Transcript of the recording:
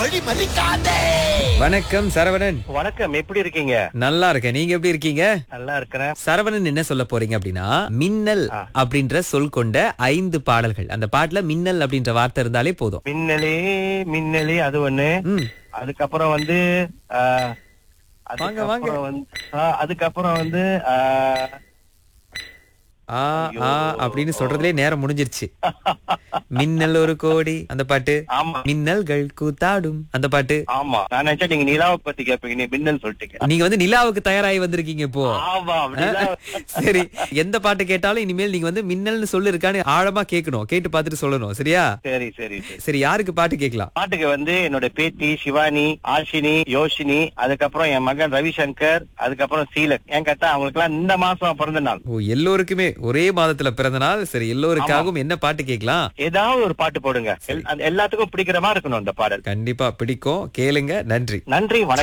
வழி மறிக்காதே வணக்கம் சரவணன் வணக்கம் எப்படி இருக்கீங்க நல்லா இருக்கேன் நீங்க எப்படி இருக்கீங்க நல்லா இருக்கிறேன் சரவணன் என்ன சொல்ல போறீங்க அப்படின்னா மின்னல் அப்படின்ற சொல் கொண்ட ஐந்து பாடல்கள் அந்த பாட்டுல மின்னல் அப்படின்ற வார்த்தை இருந்தாலே போதும் மின்னலே மின்னலே அது ஒண்ணு ம். அதுக்கப்புறம் வந்து ஆ, வாங்க, வாங்க. அதுக்கப்புறம் வந்து ஆ, அதுக்கப்புறம் வந்து ஆ, ஆ ஆ அப்படின்னு சொல்றதுலே நேரம் முடிஞ்சிருச்சு மின்னல் ஒரு கோடி அந்த பாட்டு ஆமா மின்னல்கள் கூத்தாடும் அந்த பாட்டு ஆமா நான் நினைச்சா நீங்க நிலாவை பத்தி கேப்பீங்க நீ மின்னல் சொல்லிட்டீங்க நீங்க வந்து நிலாவுக்கு தயாராகி வந்திருக்கீங்க இப்போ ஆமா நிலா- சரி எந்த பாட்டு கேட்டாலும் இனிமேல் நீங்க வந்து மின்னல்னு சொல்லு இருக்கான்னு ஆழமா கேட்கணும் கேட்டு பார்த்துட்டு சொல்லணும் சரியா சரி சரி சரி சரி யாருக்கு பாட்டு கேட்கலாம் பாட்டுக்கு வந்து என்னோட பேத்தி சிவானி ஆஷினி யோஷினி அதுக்கப்புறம் என் மகன் ரவிசங்கர் அதுக்கப்புறம் சீலக் என் கத்தா அவங்களுக்கு எல்லாம் இந்த மாசம் பிறந்த நாள் ஓ எல்லோருக்குமே ஒரே மாதத்துல பிறந்த நாள் சரி எல்லோருக்காகவும் என்ன பாட்டு கேட்கலாம் ஏதாவது ஒரு பாட்டு போடுங்க எல்- அந்த எல்லாத்துக்கும் பிடிக்கிற மாதிரி இருக்கணும் இந்த பாடல் கண்டிப்பா பிடிக்கும் கேளுங்க நன்றி நன்றி வணக்கம்